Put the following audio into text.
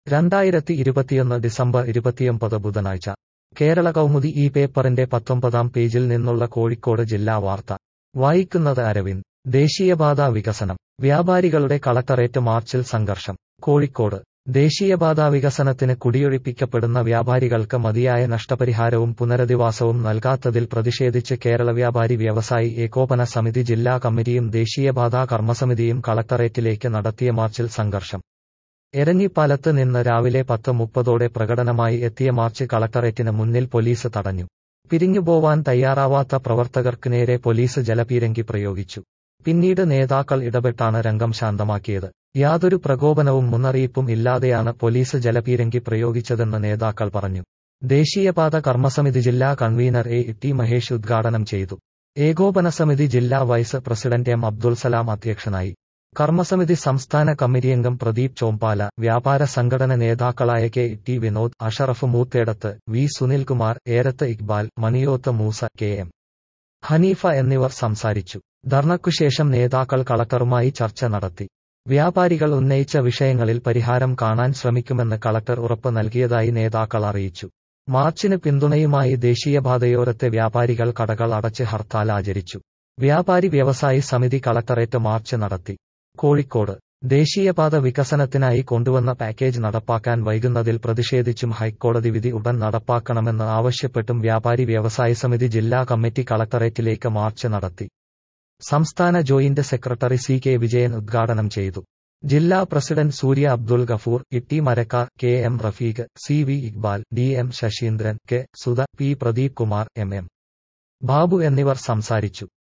രണ്ടായിരത്തി ഇരുപത്തിയൊന്ന് ഡിസംബർ ഇരുപത്തിയൊമ്പത് ബുധനാഴ്ച കേരള കൗമുദി ഈ പേപ്പറിന്റെ പത്തൊമ്പതാം പേജിൽ നിന്നുള്ള കോഴിക്കോട് ജില്ലാ വാർത്ത വായിക്കുന്നത് അരവിന്ദ് ദേശീയപാത വികസനം വ്യാപാരികളുടെ കളക്ടറേറ്റ് മാർച്ചിൽ സംഘർഷം കോഴിക്കോട് ദേശീയപാത വികസനത്തിന് കുടിയൊഴിപ്പിക്കപ്പെടുന്ന വ്യാപാരികൾക്ക് മതിയായ നഷ്ടപരിഹാരവും പുനരധിവാസവും നൽകാത്തതിൽ പ്രതിഷേധിച്ച് കേരള വ്യാപാരി വ്യവസായി ഏകോപന സമിതി ജില്ലാ കമ്മിറ്റിയും ദേശീയപാത കർമ്മസമിതിയും കളക്ടറേറ്റിലേക്ക് നടത്തിയ മാർച്ചിൽ സംഘർഷം എരഞ്ഞിപ്പാലത്ത് നിന്ന് രാവിലെ പത്ത് മുപ്പതോടെ പ്രകടനമായി എത്തിയ മാർച്ച് കളക്ടറേറ്റിന് മുന്നിൽ പോലീസ് തടഞ്ഞു പിരിഞ്ഞുപോവാൻ തയ്യാറാവാത്ത പ്രവർത്തകർക്ക് നേരെ പോലീസ് ജലപീരങ്കി പ്രയോഗിച്ചു പിന്നീട് നേതാക്കൾ ഇടപെട്ടാണ് രംഗം ശാന്തമാക്കിയത് യാതൊരു പ്രകോപനവും മുന്നറിയിപ്പും ഇല്ലാതെയാണ് പോലീസ് ജലപീരങ്കി പ്രയോഗിച്ചതെന്ന് നേതാക്കൾ പറഞ്ഞു ദേശീയപാത കർമ്മസമിതി ജില്ലാ കൺവീനർ എ ടി മഹേഷ് ഉദ്ഘാടനം ചെയ്തു ഏകോപന സമിതി ജില്ലാ vice president M Abdul Salam അധ്യക്ഷനായി കർമ്മസമിതി സംസ്ഥാന കമ്മിറ്റിയംഗം പ്രദീപ് ചോമ്പാല വ്യാപാര സംഘടന നേതാക്കളായ K T Vinod Ashraf Moothedath V Sunilkumar Erath Iqbal Maniyoth Moosa K M Haneefa എന്നിവർ സംസാരിച്ചു ധർണയ്ക്കുശേഷം നേതാക്കൾ കളക്ടറുമായി ചർച്ച നടത്തി വ്യാപാരികൾ ഉന്നയിച്ച വിഷയങ്ങളിൽ പരിഹാരം കാണാൻ ശ്രമിക്കുമെന്ന് കളക്ടർ ഉറപ്പ് നൽകിയതായി നേതാക്കൾ അറിയിച്ചു മാർച്ചിന് പിന്തുണയുമായി ദേശീയപാതയോരത്തെ വ്യാപാരികൾ കടകൾ അടച്ച് ഹർത്താൽ ആചരിച്ചു വ്യാപാരി വ്യവസായി സമിതി കളക്ടറേറ്റ് മാർച്ച് നടത്തി കോഴിക്കോട് ദേശീയപാത വികസനത്തിനായി കൊണ്ടുവന്ന പാക്കേജ് നടപ്പാക്കാൻ വൈകുന്നതിൽ പ്രതിഷേധിച്ചും ഹൈക്കോടതി വിധി ഉടൻ നടപ്പാക്കണമെന്ന് ആവശ്യപ്പെട്ടും വ്യാപാരി വ്യവസായ സമിതി ജില്ലാ കമ്മിറ്റി കളക്ടറേറ്റിലേക്ക് മാർച്ച് നടത്തി സംസ്ഥാന joint secretary C K Vijayan ഉദ്ഘാടനം ചെയ്തു ജില്ലാ president Surya Abdul Gafoor Itty Marakkar K M Rafeeq C V Iqbal D M Saseendran K Sudha P Pradeep Kumar M M Babu എന്നിവർ സംസാരിച്ചു